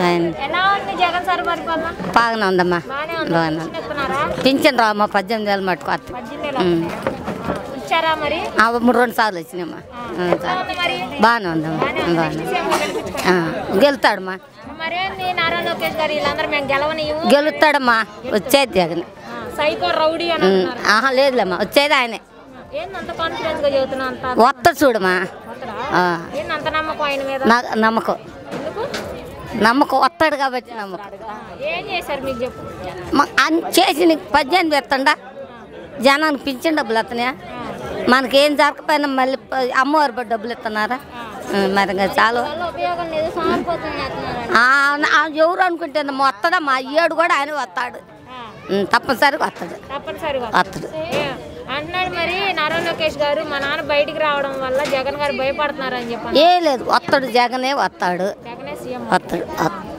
ఆయన ఎలా ఉంది జగన్ సార్ పరిపాలన బాగానే ఉందమ్మా బాగానే ఉంది బాగానే ఉంది పెన్షన్ ఇస్తున్నారా పింఛన్ రామ్మా పద్దెనిమిది వేలు మట్టుకు వస్తుంది పద్దెనిమిది వేలు వస్తున్నాయా? ఆ, ఇచ్చారా మరి ఆ, మూడు రెండు సార్లు వచ్చినాయమ్మా ఆ, ఎలా చాలు. ఉంది మరి బాగానే ఉందమ్మా బాగానే ఉంది. బాగానే నెక్స్ట్ సీఎం గెలిపించుకో. ఆ, గెలుతాడమ్మా మరేంది నారా లోకేష్ గారు వీళ్ళందరూ మేము గెలవనియము గెలుస్తాడమ్మా వచ్చేది జగన్ ఆ, సైకో రౌడీ అని ఉమ్, అంటున్నారు ఆహా లేదులేమ్మా వచ్చేది ఆయనే ఏంది అంత కాన్ఫిడెన్స్ గా చెబుతున్నా అంత వస్తాడు చూడమ్మా వస్తాడా? ఆ, ఏంది అంత నమ్మకం ఆయన మీద నాకు నమ్మకం ఎందుకు నమ్మకం వస్తాడు కాబట్టి నమ్మకం ఆ, ఏం చేశారు మీకు చెప్పు మా- అన్- చేసి నీకు పద్దెనిమిది ఎత్తండా జనానికి పింఛన్ డబ్బులు ఎత్తనాయా మనకి ఏం జరగకపోయినా మళ్ళీ ప- అమ్మవారి బట్టి డబ్బులు ఇస్తున్నారా ఆ, మరి ఇంకా చాలు వల్ల ఉపయోగం లేదు సోమరిపోతులు చేస్తున్నారు ఆ, ఆ, ఎవరు అనుకుంటే వస్తాడా మా అయ్యాడు కూడా ఆయన వస్తాడు ఉమ్, తప్పనిసరిగా వస్తాడు తప్పనిసరిగా వస్తాడు ఏ, అంటున్నాడు మరి నారా లోకేష్ గారు మా నాన్న బయటికి రావడం వల్ల జగన్ గారు భయపడుతున్నారు అని చెప్పాను ఏ లేదు వస్తాడు జగనే వస్తాడు జగనే సీఎం వస్తాడు వస్తాడు.